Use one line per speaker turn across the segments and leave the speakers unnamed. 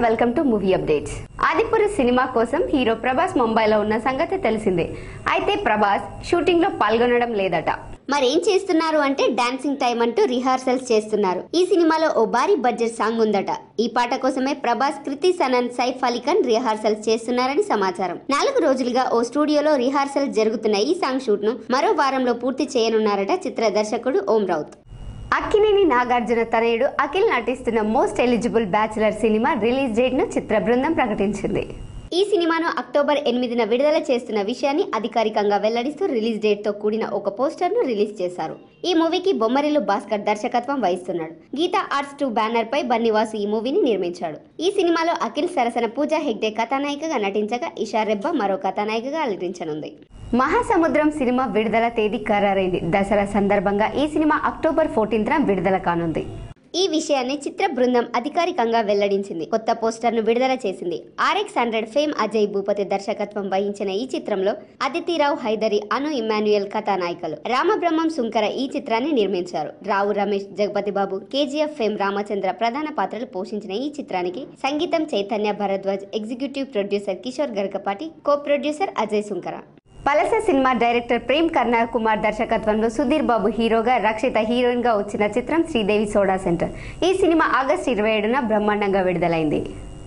welcome to movie updates ఆదిపురి cinema కోసం hero Prabhas ముంబైలో ఉన్న సంగతి తెలిసిందే అయితే ప్రభాస్ షూటింగ్ లో పాల్గొనడం లేదట
మరేం చేస్తున్నారు అంటే డాన్సింగ్ టైం అంటూ రిహార్సల్స్ చేస్తున్నారు ఈ సినిమాలో ఓ భారీ బడ్జెట్ సాంగ్ ఉందట ఈ పాట కోసమే ప్రభాస్ కృతి సనన్ సైఫ్ అలీ ఖాన్ రిహార్సల్స్ చేస్తున్నారని సమాచారం నాలుగు రోజులుగా ఓ స్టూడియోలో రిహార్సల్స్ జరుగుతున్న ఈ సాంగ్ షూట్ ను మరో వారంలో పూర్తి చేయనున్నారట చిత్ర దర్శకుడు ఓం రౌత్
అక్కినేని నాగార్జున తనయుడు అఖిల్ నటిస్తున్న most eligible bachelor cinema release date ను చిత్ర బృందం ప్రకటించింది
ఈ సినిమాను అక్టోబర్ ఎనిమిదిన విడుదల చేస్తున్న విషయాన్ని అధికారికంగా వెల్లడిస్తూ రిలీజ్ డేట్ తో కూడిన ఒక పోస్టర్ ను రిలీజ్ చేశారు ఈ మూవీకి బొమ్మరిల్లు భాస్కర్ దర్శకత్వం వహిస్తున్నాడు గీతా ఆర్ట్స్ టూ బ్యానర్ పై బన్నివాసు ఈ మూవీని నిర్మించాడు ఈ సినిమాలో అఖిల్ సరసన పూజా హెగ్డే కథానాయికగా నటించగా ఇషా రెబ్బా మరో కథానాయికగా అలరించనుంది
మహాసముద్రం సినిమా విడుదల తేదీ ఖరారైంది దసరా సందర్భంగా ఈ సినిమా అక్టోబర్ ఫోర్టీన్త్న విడుదల కానుంది
ఈ విషయాన్ని చిత్ర బృందం అధికారికంగా వెల్లడించింది కొత్త పోస్టర్ ను విడుదల చేసింది RX hundred fame Ajay Bhupathi దర్శకత్వం వహించిన ఈ చిత్రంలో అదితిరావు హైదరి అను ఇమాన్యుయల్ కథానాయికలు రామబ్రహ్మం సుంకర ఈ చిత్రాన్ని నిర్మించారు రావు రమేష్ జగపతి బాబు కేజీఎఫ్ ఫేమ్ రామచంద్ర ప్రధాన పాత్రలు పోషించిన ఈ చిత్రానికి సంగీతం Chaitanya Bharadwaj executive producer Kishore Garapati co producer Ajay Sunkara
Palasa cinema director Prem కర్నార్ కుమార్ దర్శకత్వంలో సుధీర్ బాబు హీరోగా రక్షిత హీరోయిన్ గా వచ్చిన చిత్రం శ్రీదేవి సోడా సెంటర్ ఈ సినిమా ఆగస్టు ఇరవై ఏడున బ్రహ్మాండంగా విడుదలైంది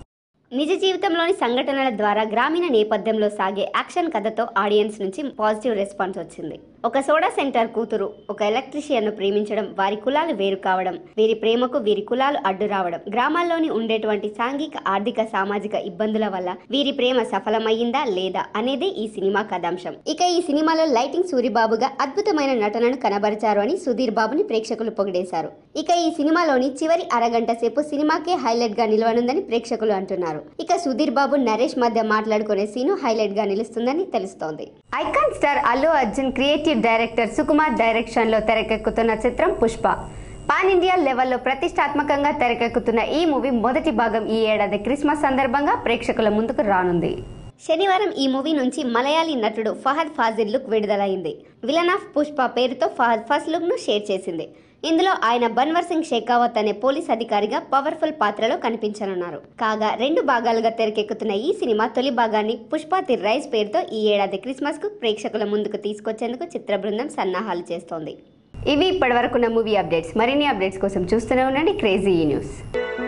నిజ జీవితంలోని సంఘటనల ద్వారా గ్రామీణ నేపథ్యంలో సాగే యాక్షన్ కథతో ఆడియన్స్ నుంచి పాజిటివ్ రెస్పాన్స్ వచ్చింది ఒక సోడా సెంటర్ కూతురు ఒక ఎలక్ట్రీషియన్ ను ప్రేమించడం వారి కులాలు వేరు కావడం వీరి ప్రేమకు వీరి కులాలు అడ్డు రావడం గ్రామాల్లోని ఉండేటువంటి సాంఘిక ఆర్థిక సామాజిక ఇబ్బందుల వల్ల వీరి ప్రేమ సఫలమయ్యిందా లేదా అనేది ఈ సినిమా కథాంశం ఇక ఈ సినిమాలో లైటింగ్ సూరిబాబుగా అద్భుతమైన నటనను కనబరిచారు అని సుధీర్ బాబుని ప్రేక్షకులు పొగిడేశారు ఇక ఈ సినిమాలోని చివరి అరగంట సేపు సినిమాకే హైలైట్ గా నిలవనుందని ప్రేక్షకులు అంటున్నారు ఇక సుధీర్ బాబు నరేష్ మధ్య మాట్లాడుకునే సీను హైలైట్ గా నిలుస్తుందని తెలుస్తోంది
icon star Allu Arjun creative director Sukumar direction లో తెరకెక్కుతున్న చిత్రం పుష్ప పాన్ ఇండియా లెవెల్లో ప్రతిష్టాత్మకంగా తెరకెక్కుతున్న ఈ మూవీ మొదటి భాగం ఈ ఏడాది క్రిస్మస్ సందర్భంగా ప్రేక్షకుల ముందుకు రానుంది
శనివారం ఈ మూవీ నుంచి మలయాళీ నటుడు ఫహద్ ఫాజిల్ లుక్ విడుదలైంది విలన్ ఆఫ్ పుష్ప పేరుతో ఫహద్ ఫస్ట్ లుక్ ను షేర్ చేసింది ఇందులో ఆయన బన్వర్ సింగ్ షేకావత్ అనే పోలీస్ అధికారిగా పవర్ఫుల్ పాత్రలో కనిపించనున్నారు కాగా రెండు భాగాలుగా తెరకెక్కుతున్న ఈ సినిమా తొలి భాగాన్ని పుష్ప ది రైస్ పేరుతో ఈ ఏడాది క్రిస్మస్ కు ప్రేక్షకుల ముందుకు తీసుకొచ్చేందుకు చిత్ర బృందం సన్నాహాలు చేస్తోంది
ఇవి ఇప్పటివరకున్న మూవీ అప్డేట్స్ మరిన్ని అప్డేట్స్ కోసం చూస్తూనే ఉండండి క్రేజీ ఈ న్యూస్